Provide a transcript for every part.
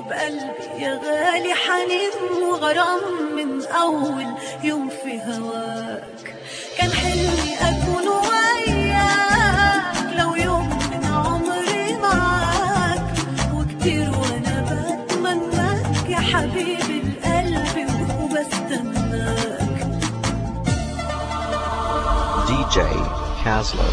بقلبي يا غالي حنين وغرام من أول يوم في هواك كان حلمي أكون وياك لو يوم من عمري معاك وكتير وأنا بتمناك يا حبيبي القلب وبستناك DJ Caslow.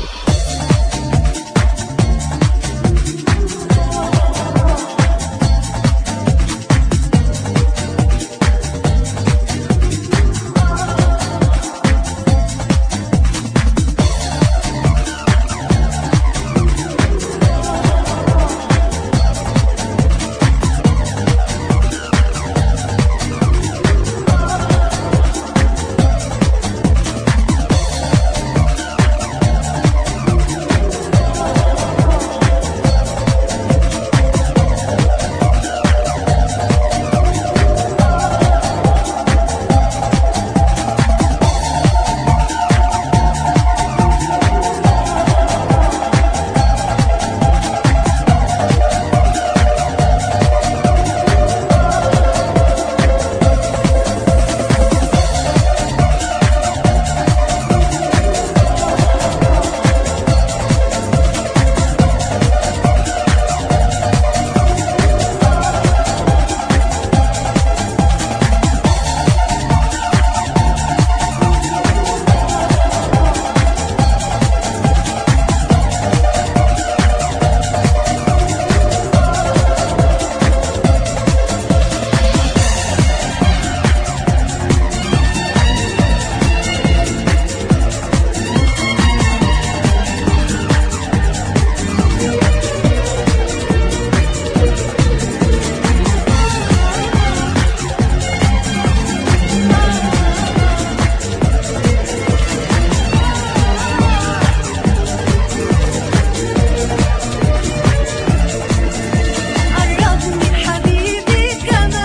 قربني حبيبي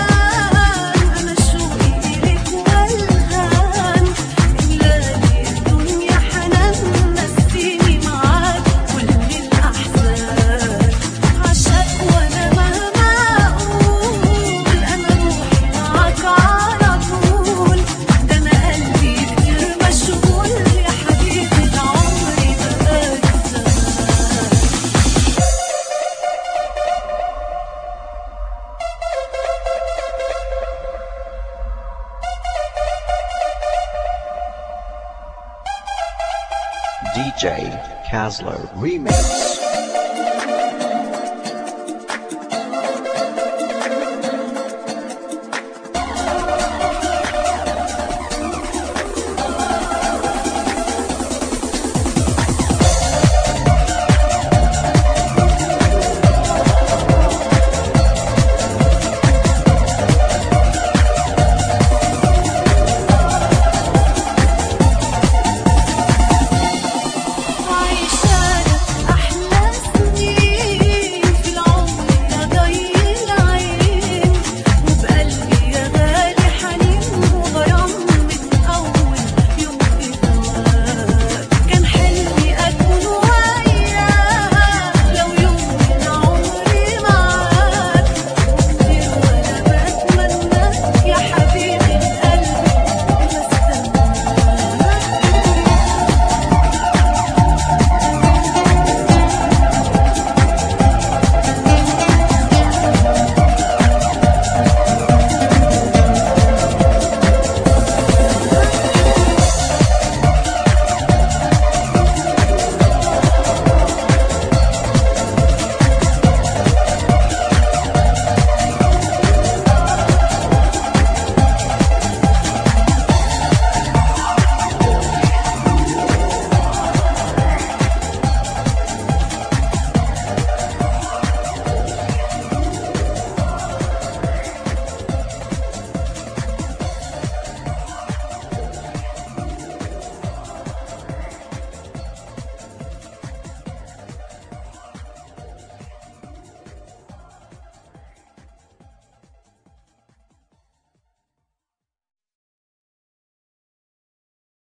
كمان أنا شوقي إليك والهان إملالي الدنيا حنان نسيني معاك كل الأحزان عشاق وأنا مهما أقول أنا روحي معاك على طول ده أنا قلبي كتير مشغول يا حبيبي ده عمري بقالي زمان DJ Caslow Remix.